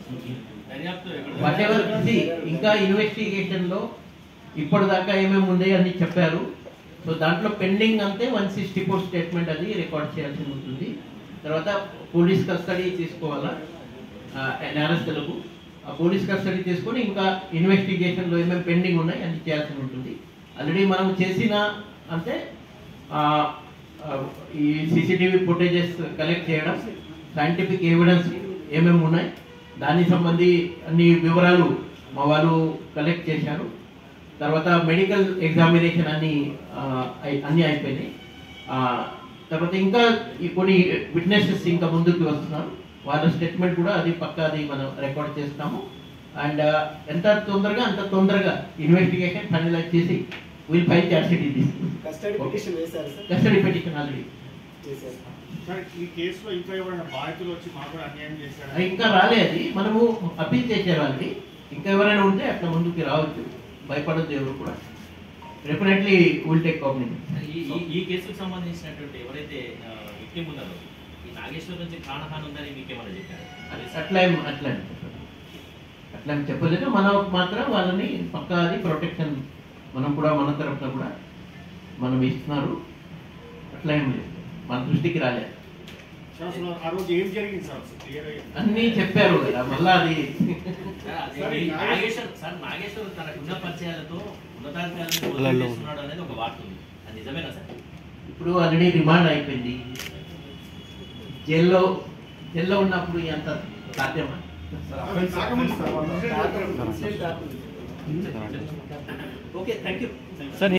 దర్యాప్తు ఎక్కడ what ever ఇంకా ఇన్వెస్టిగేషన్ లో ఇప్పటిదాకా ఏమేమి ఉన్నాయి అని చెప్పారు సో దాంట్లో పెండింగ్ అంతే వన్ సిక్స్టీ ఫోర్ స్టేట్మెంట్ అది రికార్డ్ చేయాల్సి ఉంటుంది తర్వాత పోలీస్ కస్టడీ తీసుకోవాలా ఆ, నేరస్తులకు ఆ పోలీస్ కస్టడీ తీసుకొని ఇంకా ఇన్వెస్టిగేషన్లో ఏమేమి పెండింగ్ ఉన్నాయి అది చేయాల్సి ఉంటుంది ఆల్రెడీ మనం చేసిన అంటే ఆ, ఆ, ఈ సీసీటీవీ ఫుటేజెస్ కలెక్ట్ చేయడం సైంటిఫిక్ ఎవిడెన్స్ ఏమేమి ఉన్నాయి దానికి సంబంధి అన్ని వివరాలు మా వాళ్ళు కలెక్ట్ చేశారు తర్వాత మెడికల్ ఎగ్జామినేషన్ అన్ని ఆ, అయి- అన్ని అయిపోయినాయి ఆ, తర్వాత ఇంకా ఈ కొన్ని విట్నెసెస్ ఇంకా ముందుకు వస్తున్నారు వాళ్ళ స్టేట్మెంట్ కూడా అది పక్కా అది మనం రికార్డ్ చేస్తాము అండ్ ఎంత తొందరగా అంత తొందరగా ఇన్వెస్టిగేషన్ ఫైనలైజ్ చేసి విల్ ఫైల్ చార్జ్ షీట్ ఇది కస్టడీ పిటిషన్ వేశారు సార్ కస్టడీ పెటిషన్ ఆల్రెడీ చేశారు సార్ ఈ కేసులో ఇంకా ఎవరైనా బాధితులు వచ్చి మాకు కూడా అన్యాయం చేశారు ఇంకా రాలే అది మనము అప్పీల్ చేసే వాళ్ళకి ఇంకా ఎవరైనా ఉంటే అట్లా ముందుకు రావచ్చు భయపడద్దు ఎవరు కూడా డెఫినెట్లీ విల్ టేక్ కాగ్నిజెన్స్ ఈ ఈ- ఈ కేసుకు సంబంధించినటువంటి ఎవరైతే విక్టిమ్ ఉన్నారో ఈ నాగేశ్వర్ నుంచి ప్రాణహాని ఉందని మీకు ఏమైనా చెప్పారు అది అట్లా ఏం అట్లా ఏం చెప్పలేదు. అట్లా ఏం చెప్పలేదు మనం మాత్రం వాళ్ళని పక్కా అది ప్రొటెక్షన్ మనం కూడా మన తరఫున కూడా మనం ఇస్తున్నారు అట్లా ఏం లేదు మన దృష్టికి రాలేదు సార్ అసలు ఆ రోజు ఏం జరిగింది సార్ క్లియర్ అన్నీ చెప్పారు కదా మళ్ళా అది సార్, అది సార్, ఈ ఈ నాగేశ్వర్ సార్ నాగేశ్వర్ తనకున్న పరిచయాలతో ఉన్నతాధికారులను వదిలి చేస్తున్నాడు అనేది ఒక వార్త ఉంది అది నిజమేనా సార్ ఇప్పుడు ఆల్రెడీ రిమాండ్ అయిపోయింది జైల్లో జైల్లో ఉన్నప్పుడు ఎంత సాధ్యమా కాకముందు సార్ కాకుండా ఇన్సిడెంట్ కాకుండా ఓకే థ్యాంక్ యూ సార్